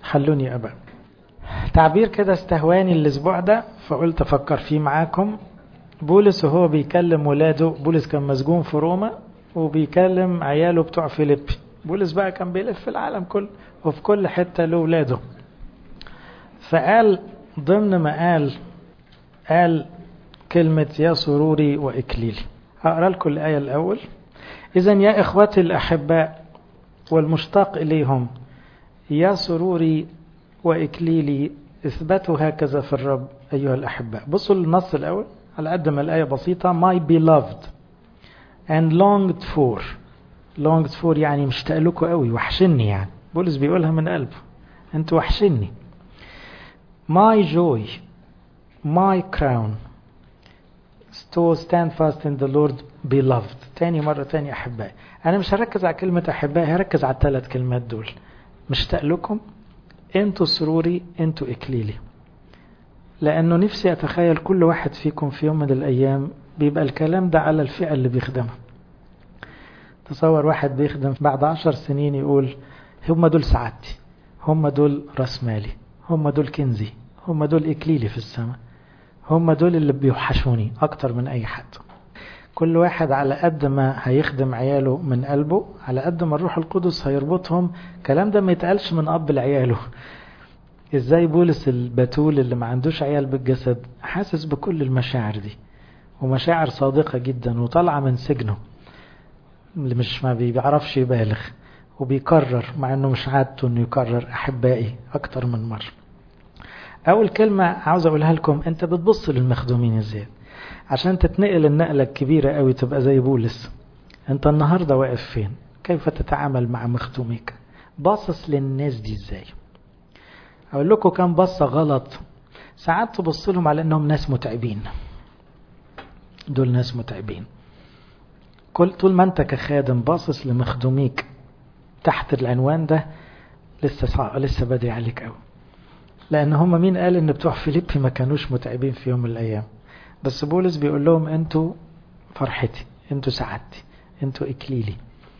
خلوني أبقى تعبير كده استهواني الأسبوع ده فقلت أفكر فيه معاكم بولس وهو بيكلم ولاده بولس كان مسجون في روما وبيكلم عياله بتوع فيليبي بولس بقى كان بيلف في العالم كله وفي كل حتة له ولاده فقال ضمن ما قال قال كلمة يا سروري وإكليلي هقرأ لكم الآية الأول إذا يا إخوتي الأحباء والمشتاق إليهم يا سروري وإكليلي اثبتوا هكذا في الرب أيها الأحباء بصوا للنص الأول على قد ما الآية بسيطة my beloved and longed for longed for يعني مشتاق لكم قوي وحشني يعني بولس بيقولها من قلبه انتوا وحشني my joy my crown to stand fast in the Lord beloved تاني مرة تاني أحبائي أنا مش هركز على كلمة أحبائي هركز على الثلاث كلمات دول مشتاق لكم انتوا سروري انتوا إكليلي لأنه نفسي أتخيل كل واحد فيكم في يوم من الأيام بيبقى الكلام ده على الفئة اللي بيخدمها تصور واحد بيخدم بعد عشر سنين يقول هم دول سعادتي هم دول راس مالي هم دول كنزي هم دول إكليلي في السماء هم دول اللي بيوحشوني أكتر من أي حد كل واحد على قد ما هيخدم عياله من قلبه على قد ما الروح القدس هيربطهم الكلام ده ما يتقالش من أب لعياله ازاي بولس البتول اللي ما عندوش عيال بالجسد حاسس بكل المشاعر دي ومشاعر صادقة جدا وطالعة من سجنه اللي مش ما بيعرفش يبالغ وبيكرر مع انه مش عادته انه يكرر احبائي اكتر من مرة اول كلمة عاوز اقولها لكم انت بتبص للمخدومين ازاي عشان تتنقل النقلة الكبيرة قوي تبقى زي بولس انت النهاردة واقف فين كيف تتعامل مع مخدوميك باصص للناس دي ازاي اقول لكم كم بصة غلط ساعات تبص لهم على انهم ناس متعبين دول ناس متعبين كل طول ما انت كخادم باصص لمخدوميك تحت العنوان ده لسه صعب لسه بدري عليك قوي لان هم مين قال ان بتوع فيليبي ما كانوش متعبين في يوم من الايام بس بولس بيقول لهم انتوا فرحتي انتوا سعادتي انتوا اكليلي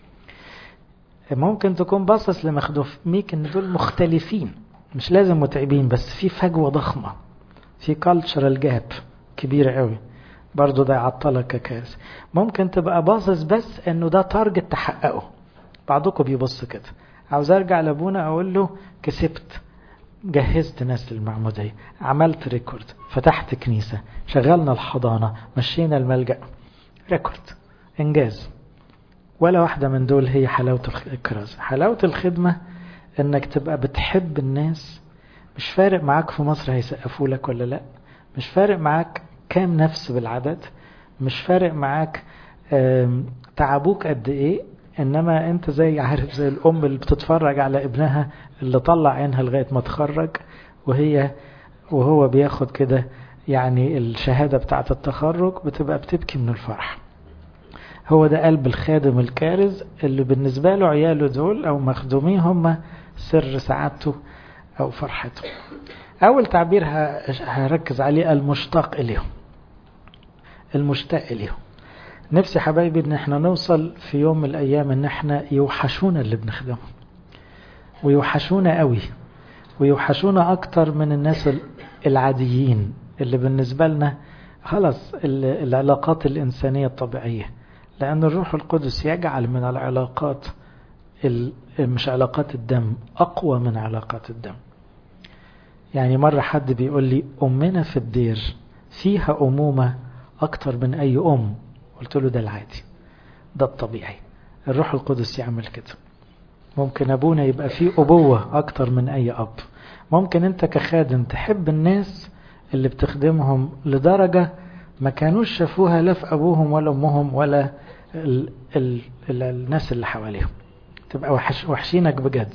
ممكن تكون باصص لمخدوميك ان دول مختلفين مش لازم متعبين بس في فجوة ضخمة في كالتشرال جاب كبيرة قوي برضو ده يعطلك ككاس ممكن تبقى باصص بس انه ده تارجت تحققه بعضكم بيبص كده عاوز ارجع لابونا اقول له كسبت جهزت ناس للمعمودية عملت ريكورد فتحت كنيسة شغلنا الحضانة مشينا الملجأ ريكورد انجاز ولا واحدة من دول هي حلاوة الكرازة حلاوة الخدمة انك تبقى بتحب الناس مش فارق معاك في مصر هيسقفوا لك ولا لا مش فارق معاك كام نفس بالعدد مش فارق معاك تعبوك قد ايه انما انت زي عارف زي الام اللي بتتفرج على ابنها اللي طلع عينها لغايه ما تخرج وهي وهو بياخد كده يعني الشهاده بتاعه التخرج بتبقى بتبكي من الفرح هو ده قلب الخادم الكارز اللي بالنسبه له عياله دول او مخدومين هم سر سعادته او فرحته اول تعبير هركز عليه المشتاق اليهم المشتاق اليهم نفسي حبايبي ان احنا نوصل في يوم من الايام ان احنا يوحشونا اللي بنخدمهم ويوحشونا قوي ويوحشونا اكتر من الناس العاديين اللي بالنسبة لنا خلاص العلاقات الانسانية الطبيعية لان الروح القدس يجعل من العلاقات مش علاقات الدم اقوى من علاقات الدم يعني مرة حد بيقول لي امنا في الدير فيها امومة اكتر من اي ام قلت له ده العادي ده الطبيعي الروح القدس يعمل كده ممكن ابونا يبقى فيه ابوة اكتر من اي اب ممكن انت كخادم تحب الناس اللي بتخدمهم لدرجة ما كانوش شافوها لا في ابوهم ولا امهم ولا ال ال ال الناس اللي حواليهم تبقى وحش وحشينك بجد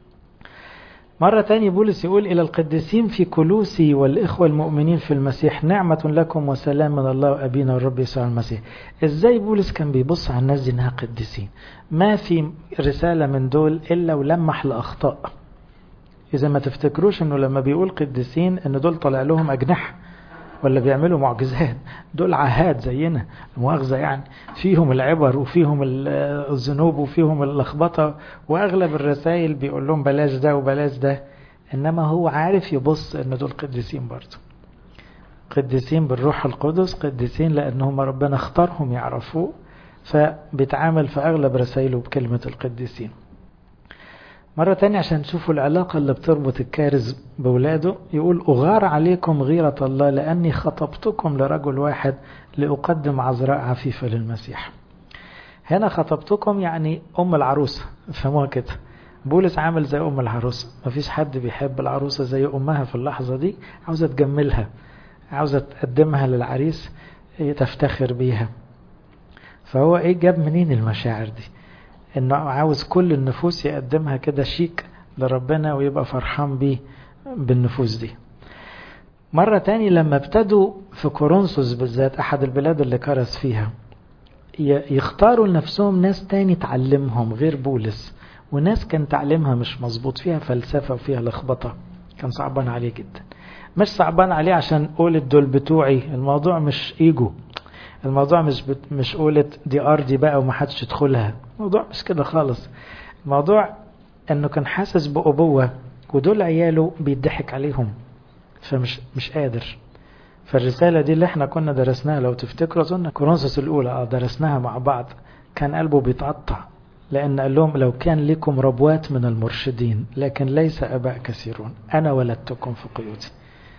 مرة تاني بولس يقول إلى القديسين في كلوسي والإخوة المؤمنين في المسيح نعمة لكم وسلام من الله وأبينا والرب يسوع المسيح إزاي بولس كان بيبص على الناس دي إنها قديسين ما في رسالة من دول إلا ولمح لأخطاء إذا ما تفتكروش إنه لما بيقول قديسين إن دول طلع لهم أجنحة ولا بيعملوا معجزات دول عهاد زينا مؤاخذة يعني فيهم العبر وفيهم الذنوب وفيهم اللخبطة وأغلب الرسائل بيقول لهم بلاش ده وبلاش ده إنما هو عارف يبص إن دول قديسين برضه قديسين بالروح القدس قديسين لأنهم ربنا اختارهم يعرفوه فبيتعامل في أغلب رسائله بكلمة القديسين مرة تانية عشان تشوفوا العلاقة اللي بتربط الكارز بولاده يقول أغار عليكم غيرة الله لأني خطبتكم لرجل واحد لأقدم عذراء عفيفة للمسيح هنا خطبتكم يعني أم العروسة فهموها كده بولس عامل زي أم العروسة مفيش حد بيحب العروسة زي أمها في اللحظة دي عاوزة تجملها عاوزة تقدمها للعريس تفتخر بيها فهو ايه جاب منين المشاعر دي انه عاوز كل النفوس يقدمها كده شيك لربنا ويبقى فرحان بيه بالنفوس دي مرة تاني لما ابتدوا في كورنثوس بالذات أحد البلاد اللي كرس فيها يختاروا لنفسهم ناس تاني تعلمهم غير بولس وناس كان تعليمها مش مظبوط فيها فلسفة وفيها لخبطة كان صعبان عليه جدا مش صعبان عليه عشان قولة دول بتوعي الموضوع مش ايجو الموضوع مش بت... مش قولة دي ارضي بقى ومحدش يدخلها الموضوع مش كده خالص الموضوع انه كان حاسس بأبوة ودول عياله بيضحك عليهم فمش مش قادر فالرسالة دي اللي احنا كنا درسناها لو تفتكروا اظن كورنثوس الاولى اه درسناها مع بعض كان قلبه بيتقطع لأن قال لهم لو كان لكم ربوات من المرشدين لكن ليس أباء كثيرون أنا ولدتكم في قيودي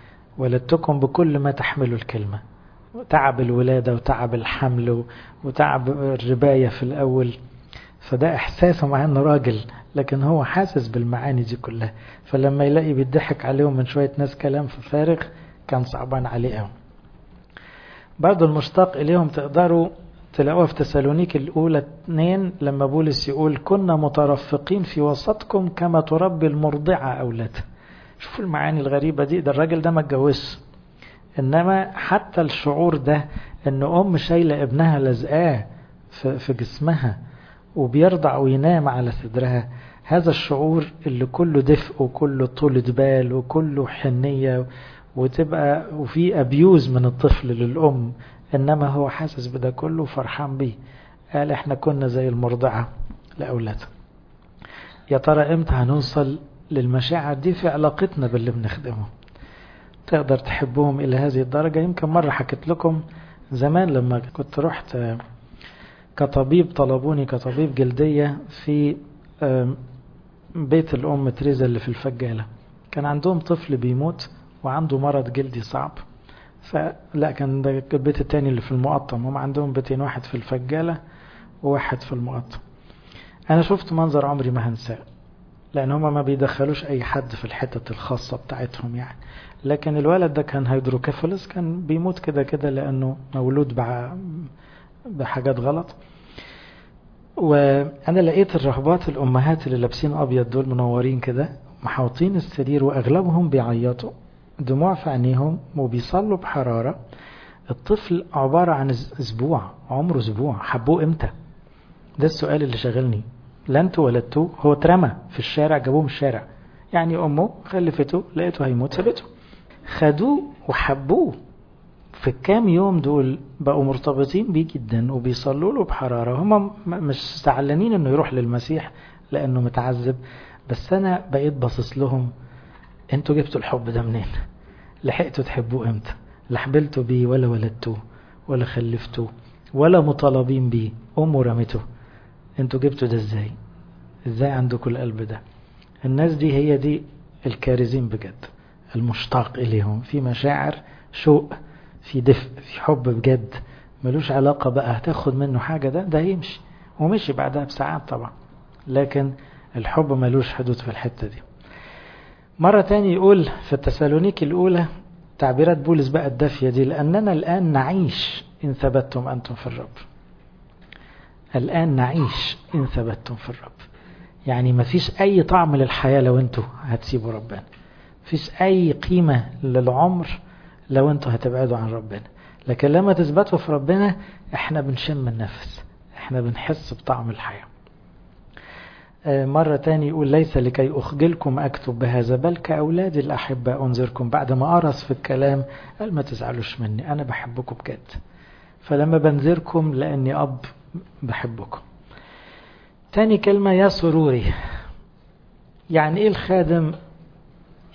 ولدتكم بكل ما تحمل الكلمة تعب الولادة وتعب الحمل وتعب الرباية في الأول فده إحساسه مع أنه راجل لكن هو حاسس بالمعاني دي كلها فلما يلاقي بيضحك عليهم من شوية ناس كلام في فارغ كان صعبان عليه قوي برضه المشتاق إليهم تقدروا تلاقوها في تسالونيك الأولى اثنين لما بولس يقول كنا مترفقين في وسطكم كما تربي المرضعة أولادها شوفوا المعاني الغريبة دي ده الراجل ده ما اتجوزش إنما حتى الشعور ده إن أم شايلة ابنها لزقاه في جسمها وبيرضع وينام على صدرها هذا الشعور اللي كله دفء وكله طولة بال وكله حنية وتبقى وفي أبيوز من الطفل للأم إنما هو حاسس بده كله فرحان بيه قال إحنا كنا زي المرضعة لأولادها يا ترى إمتى هنوصل للمشاعر دي في علاقتنا باللي بنخدمه تقدر تحبهم إلى هذه الدرجة يمكن مرة حكيت لكم زمان لما كنت رحت كطبيب طلبوني كطبيب جلدية في بيت الأم تريزا اللي في الفجالة كان عندهم طفل بيموت وعنده مرض جلدي صعب فلا كان ده البيت التاني اللي في المقطم هم عندهم بيتين واحد في الفجالة وواحد في المقطم أنا شفت منظر عمري ما هنساه لأن هما ما بيدخلوش أي حد في الحتة الخاصة بتاعتهم يعني لكن الولد ده كان هيدروكيفالس كان بيموت كده كده لأنه مولود بحاجات غلط وأنا لقيت الرهبات الأمهات اللي لابسين أبيض دول منورين كده محاوطين السرير وأغلبهم بيعيطوا دموع في عينيهم وبيصلوا بحرارة الطفل عبارة عن أسبوع عمره أسبوع حبوه إمتى ده السؤال اللي شغلني لا انتوا ولدتوه هو اترمى في الشارع جابوه من الشارع يعني أمه خلفته لقيته هيموت سابته خدوه وحبوه في الكام يوم دول بقوا مرتبطين بيه جدا وبيصلوا له بحرارة هم مش زعلانين انه يروح للمسيح لانه متعذب بس انا بقيت باصص لهم انتوا جبتوا الحب ده منين لحقتوا تحبوه امتى لا حبلتوا بيه ولا ولدتوه ولا خلفتوه ولا مطالبين بيه امه رمته انتوا جبتوا ده ازاي ازاي عندكم القلب ده الناس دي هي دي الكارزين بجد المشتاق اليهم في مشاعر شوق في دفء في حب بجد ملوش علاقة بقى هتاخد منه حاجة ده ده يمشي ومشي بعدها بساعات طبعا لكن الحب ملوش حدود في الحتة دي مرة تاني يقول في التسالونيك الأولى تعبيرات بولس بقى الدافية دي لأننا الآن نعيش إن ثبتتم أنتم في الرب الآن نعيش إن ثبتتم في الرب يعني ما فيش أي طعم للحياة لو أنتوا هتسيبوا ربنا فيش أي قيمة للعمر لو أنتوا هتبعدوا عن ربنا لكن لما تثبتوا في ربنا احنا بنشم النفس احنا بنحس بطعم الحياة مرة تاني يقول ليس لكي أخجلكم أكتب بهذا بل كأولادي الأحباء أنذركم بعد ما أرس في الكلام قال ما تزعلوش مني أنا بحبكم بجد فلما بنذركم لأني أب بحبكم تاني كلمة يا سروري يعني إيه الخادم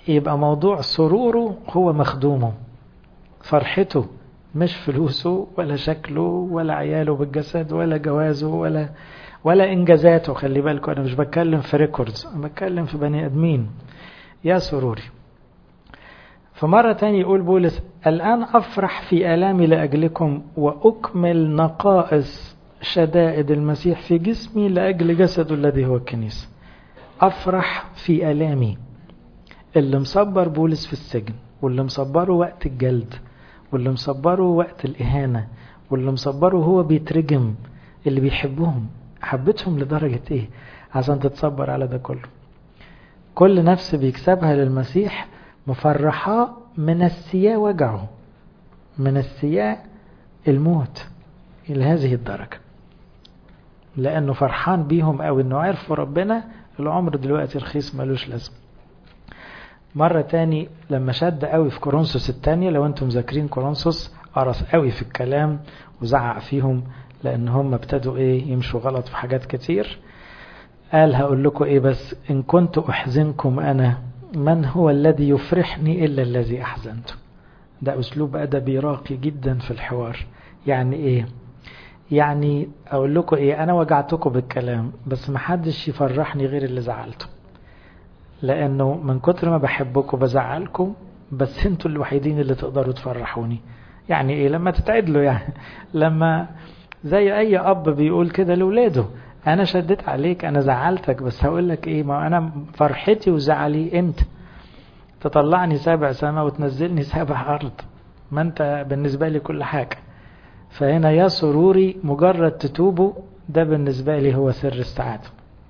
يبقى موضوع سروره هو مخدومه فرحته مش فلوسه ولا شكله ولا عياله بالجسد ولا جوازه ولا ولا انجازاته خلي بالكم انا مش بتكلم في ريكوردز انا بتكلم في بني ادمين يا سروري فمرة تاني يقول بولس الآن أفرح في آلامي لأجلكم وأكمل نقائص شدائد المسيح في جسمي لأجل جسده الذي هو الكنيسة أفرح في آلامي اللي مصبر بولس في السجن واللي مصبره وقت الجلد واللي مصبره وقت الإهانة واللي مصبره هو بيترجم اللي بيحبهم حبتهم لدرجة إيه عشان تتصبر على ده كله كل نفس بيكسبها للمسيح مفرحاه من السياء وجعه من السياء الموت إلى هذه الدرجة لأنه فرحان بيهم أو إنه عرفوا ربنا العمر دلوقتي رخيص ملوش لازمة مرة تاني لما شد قوي في كورنثوس الثانية لو انتم ذاكرين كورنثوس قرص قوي في الكلام وزعق فيهم لأن هم ابتدوا ايه يمشوا غلط في حاجات كتير قال هقول لكم ايه بس إن كنت أحزنكم أنا من هو الذي يفرحني إلا الذي أحزنته ده أسلوب أدبي راقي جدا في الحوار يعني إيه يعني أقول لكم إيه أنا وجعتكم بالكلام بس محدش يفرحني غير اللي زعلته لأنه من كتر ما بحبكم بزعلكم بس انتوا الوحيدين اللي تقدروا تفرحوني يعني إيه لما تتعدلوا يعني لما زي أي أب بيقول كده لولاده انا شديت عليك انا زعلتك بس هقول لك ايه ما انا فرحتي وزعلي انت تطلعني سابع سماء وتنزلني سابع ارض ما انت بالنسبه لي كل حاجه فهنا يا سروري مجرد تتوبوا ده بالنسبه لي هو سر السعاده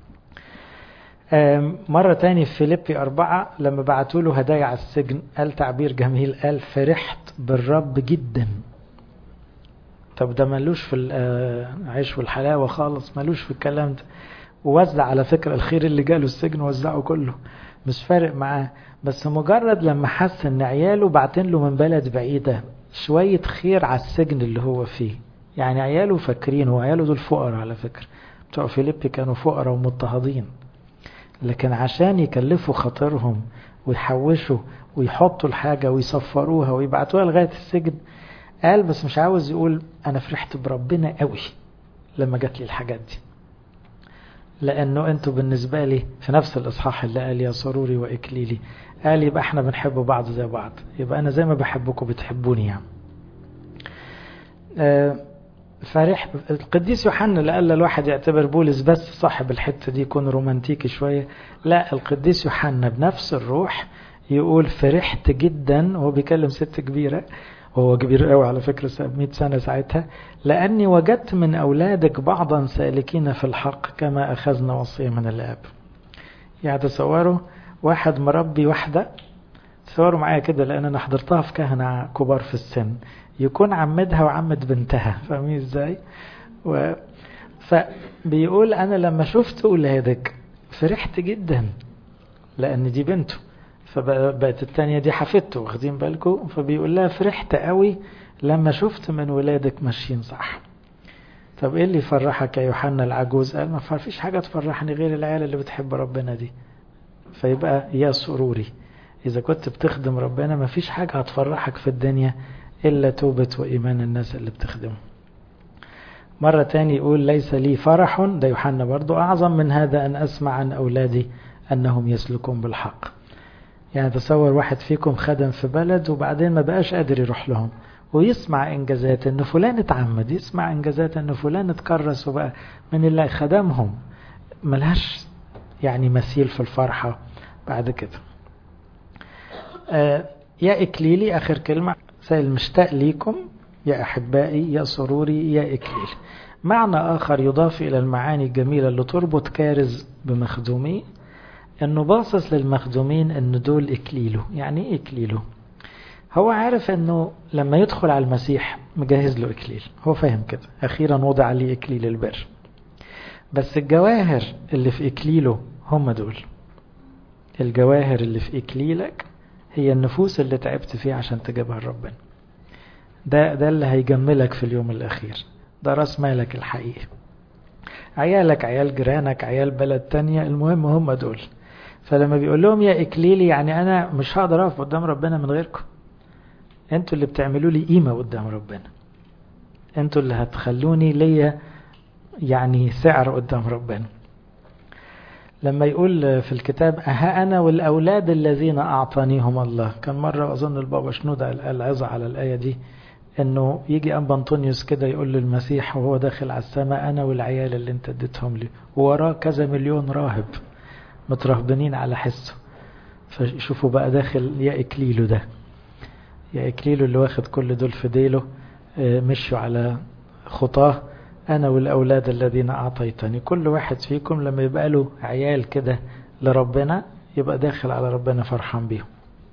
مرة تاني في فيليبي أربعة لما بعتوا له هدايا على السجن قال تعبير جميل قال فرحت بالرب جدا طب ده ملوش في العيش والحلاوة خالص ملوش في الكلام ده ووزع على فكرة الخير اللي جاله السجن وزعه كله مش فارق معاه بس مجرد لما حس ان عياله بعتين له من بلد بعيدة شوية خير على السجن اللي هو فيه يعني عياله فاكرين وعياله دول فقراء على فكرة بتوع فيليبي كانوا فقراء ومضطهدين لكن عشان يكلفوا خاطرهم ويحوشوا ويحطوا الحاجة ويصفروها ويبعتوها لغاية السجن قال بس مش عاوز يقول انا فرحت بربنا قوي لما جات لي الحاجات دي لانه انتوا بالنسبه لي في نفس الاصحاح اللي قال يا سروري واكليلي قال يبقى احنا بنحب بعض زي بعض يبقى انا زي ما بحبكم بتحبوني يعني آه فرح القديس يوحنا اللي قال الواحد يعتبر بولس بس صاحب الحته دي يكون رومانتيكي شويه لا القديس يوحنا بنفس الروح يقول فرحت جدا وهو بيكلم ست كبيره وهو كبير قوي على فكرة 100 سنة ساعتها لأني وجدت من أولادك بعضا سالكين في الحق كما أخذنا وصية من الآب يعني تصوروا واحد مربي واحدة تصوروا معايا كده لأن أنا حضرتها في كهنة كبار في السن يكون عمدها وعمد بنتها فاهمين ازاي و... فبيقول أنا لما شفت أولادك فرحت جدا لأن دي بنته فبقت التانية دي حفدته واخدين بالكم فبيقول لها فرحت قوي لما شفت من ولادك ماشيين صح طب ايه اللي يفرحك يا يوحنا العجوز قال ما فيش حاجة تفرحني غير العيال اللي بتحب ربنا دي فيبقى يا سروري اذا كنت بتخدم ربنا ما فيش حاجة هتفرحك في الدنيا الا توبة وايمان الناس اللي بتخدمه مرة تاني يقول ليس لي فرح ده يوحنا برضو اعظم من هذا ان اسمع عن اولادي انهم يسلكون بالحق يعني تصور واحد فيكم خدم في بلد وبعدين ما بقاش قادر يروح لهم ويسمع انجازات ان فلان اتعمد يسمع انجازات ان فلان اتكرس وبقى من اللي خدمهم ملهاش يعني مثيل في الفرحة بعد كده آه يا إكليلي آخر كلمة سائل مشتاق ليكم يا أحبائي يا سروري يا إكليل معنى آخر يضاف إلى المعاني الجميلة اللي تربط كارز بمخدوميه انه باصص للمخدومين ان دول اكليله يعني ايه اكليله هو عارف انه لما يدخل على المسيح مجهز له اكليل هو فاهم كده اخيرا وضع لي اكليل البر بس الجواهر اللي في اكليله هم دول الجواهر اللي في اكليلك هي النفوس اللي تعبت فيها عشان تجيبها لربنا ده ده اللي هيجملك في اليوم الاخير ده راس مالك الحقيقي عيالك عيال جيرانك عيال بلد تانية المهم هم دول فلما بيقول لهم يا إكليلي يعني أنا مش هقدر أقف قدام ربنا من غيركم أنتوا اللي بتعملوا لي قيمة قدام ربنا أنتوا اللي هتخلوني ليا يعني سعر قدام ربنا لما يقول في الكتاب أها أنا والأولاد الذين أعطانيهم الله كان مرة أظن البابا شنودة العظة على الآية دي انه يجي ابا انطونيوس كده يقول للمسيح وهو داخل على السماء انا والعيال اللي انت اديتهم لي ووراه كذا مليون راهب مترهبنين على حسه فشوفوا بقى داخل يا اكليله ده يا اكليله اللي واخد كل دول في ديله مشوا على خطاه انا والاولاد الذين اعطيتني كل واحد فيكم لما يبقى له عيال كده لربنا يبقى داخل على ربنا فرحان بيهم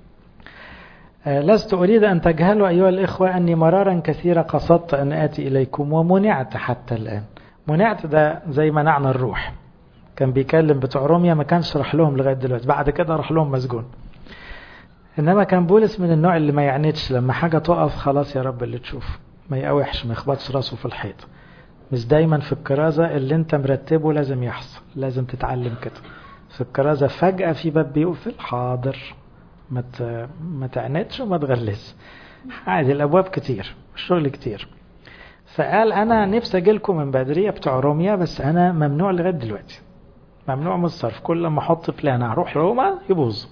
لست أريد أن تجهلوا أيها الإخوة أني مرارا كثيرة قصدت أن آتي إليكم ومنعت حتى الآن منعت ده زي منعنا الروح كان بيكلم بتوع روميا ما كانش راح لهم لغاية دلوقتي بعد كده راح لهم مسجون إنما كان بولس من النوع اللي ما يعنيتش لما حاجة تقف خلاص يا رب اللي تشوف ما يقوحش ما يخبطش راسه في الحيط مش دايما في الكرازة اللي انت مرتبه لازم يحصل لازم تتعلم كده في الكرازة فجأة في باب بيقفل حاضر ما ما تعنتش وما تغلس عادي الابواب كتير الشغل كتير فقال انا نفسي اجي لكم من بدريه بتوع روميا بس انا ممنوع لغايه دلوقتي ممنوع من الصرف كل ما احط بلان اروح روما يبوظ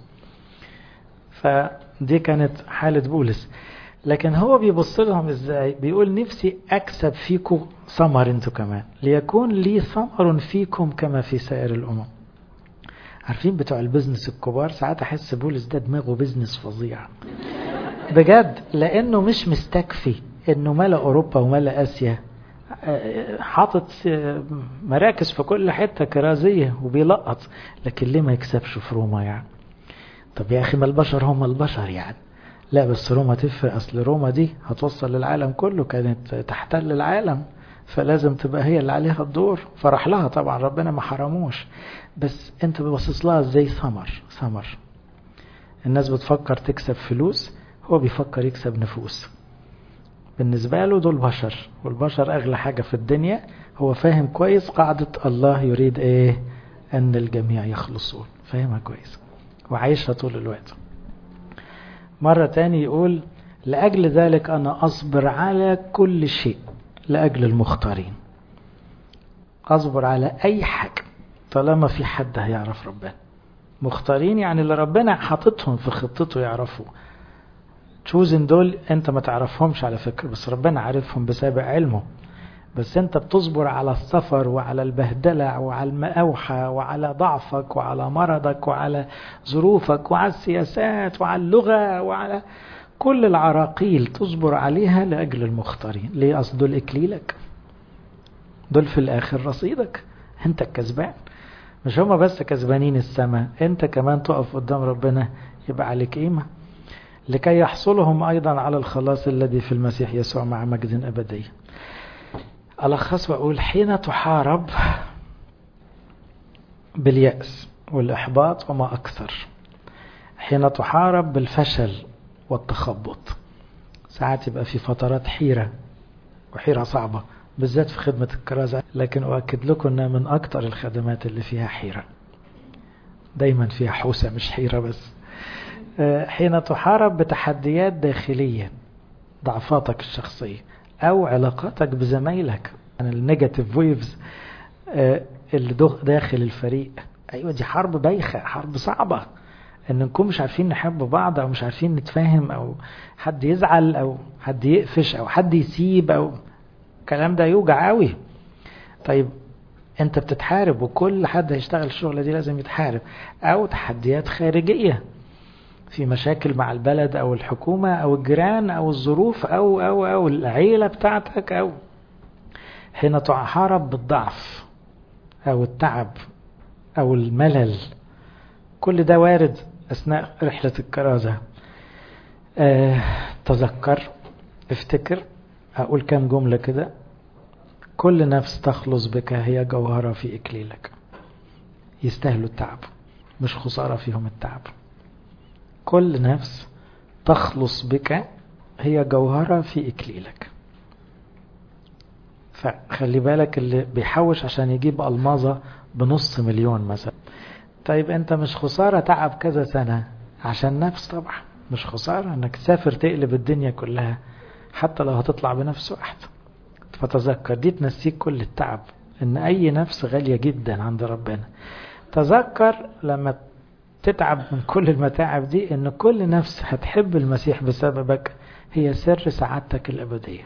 فدي كانت حاله بولس لكن هو بيبص لهم ازاي بيقول نفسي اكسب فيكم ثمر انتوا كمان ليكون لي ثمر فيكم كما في سائر الامم عارفين بتوع البيزنس الكبار ساعات احس بولس ده دماغه بيزنس فظيع بجد لانه مش مستكفي انه ملا اوروبا وملا اسيا حاطط مراكز في كل حته كرازيه وبيلقط لكن ليه ما يكسبش في روما يعني طب يا اخي ما البشر هم البشر يعني لا بس روما تفرق اصل روما دي هتوصل للعالم كله كانت تحتل العالم فلازم تبقى هي اللي عليها الدور فرح لها طبعا ربنا ما حرموش بس انت ببصص لها زي ثمر ثمر الناس بتفكر تكسب فلوس هو بيفكر يكسب نفوس بالنسبة له دول بشر والبشر أغلى حاجة في الدنيا هو فاهم كويس قاعدة الله يريد إيه أن الجميع يخلصون فاهمها كويس وعايشها طول الوقت مرة تاني يقول لأجل ذلك أنا أصبر على كل شيء لأجل المختارين أصبر على أي حاجة طالما في حد هيعرف ربنا مختارين يعني اللي ربنا حاططهم في خطته يعرفوا تشوزن دول انت ما تعرفهمش على فكرة بس ربنا عارفهم بسابق علمه بس انت بتصبر على السفر وعلى البهدلة وعلى المأوحة وعلى ضعفك وعلى مرضك وعلى ظروفك وعلى السياسات وعلى اللغة وعلى كل العراقيل تصبر عليها لأجل المختارين ليه أصل دول إكليلك دول في الآخر رصيدك انت الكسبان مش هما بس كسبانين السماء انت كمان تقف قدام ربنا يبقى عليك قيمة لكي يحصلهم أيضا على الخلاص الذي في المسيح يسوع مع مجد أبدي ألخص وأقول حين تحارب باليأس والإحباط وما أكثر حين تحارب بالفشل والتخبط ساعات يبقى في فترات حيرة وحيرة صعبة بالذات في خدمة الكرازة لكن أؤكد لكم أنها من أكثر الخدمات اللي فيها حيرة دايما فيها حوسة مش حيرة بس حين تحارب بتحديات داخلية ضعفاتك الشخصية أو علاقاتك بزمايلك عن النيجاتيف ويفز اللي داخل الفريق أيوة دي حرب بايخة حرب صعبة ان نكون مش عارفين نحب بعض او مش عارفين نتفاهم او حد يزعل او حد يقفش او حد يسيب او الكلام ده يوجع قوي طيب انت بتتحارب وكل حد هيشتغل الشغلة دي لازم يتحارب او تحديات خارجية في مشاكل مع البلد او الحكومة او الجيران او الظروف او او او العيلة بتاعتك او حين تحارب بالضعف او التعب او الملل كل ده وارد أثناء رحلة الكرازة آه تذكر افتكر أقول كام جملة كده كل نفس تخلص بك هي جوهرة في إكليلك يستاهلوا التعب مش خسارة فيهم التعب كل نفس تخلص بك هي جوهرة في إكليلك فخلي بالك اللي بيحوش عشان يجيب ألماظة بنص مليون مثلا طيب انت مش خسارة تعب كذا سنة عشان نفس طبعا مش خسارة انك تسافر تقلب الدنيا كلها حتى لو هتطلع بنفس واحدة فتذكر دي تنسيك كل التعب ان اي نفس غالية جدا عند ربنا تذكر لما تتعب من كل المتاعب دي ان كل نفس هتحب المسيح بسببك هي سر سعادتك الابدية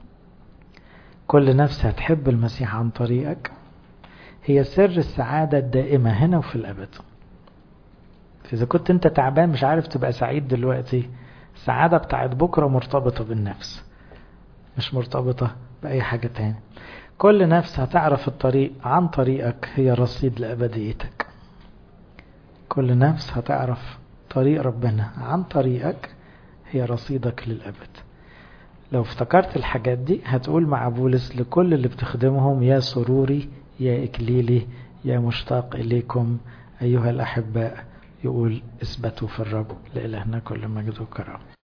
كل نفس هتحب المسيح عن طريقك هي سر السعادة الدائمة هنا وفي الابد إذا كنت أنت تعبان مش عارف تبقى سعيد دلوقتي السعادة بتاعت بكرة مرتبطة بالنفس مش مرتبطة بأي حاجة تاني كل نفس هتعرف الطريق عن طريقك هي رصيد لأبديتك كل نفس هتعرف طريق ربنا عن طريقك هي رصيدك للأبد لو افتكرت الحاجات دي هتقول مع بولس لكل اللي بتخدمهم يا سروري يا إكليلي يا مشتاق إليكم أيها الأحباء يقول اثبتوا في الرب لإلهنا كل مجد وكرم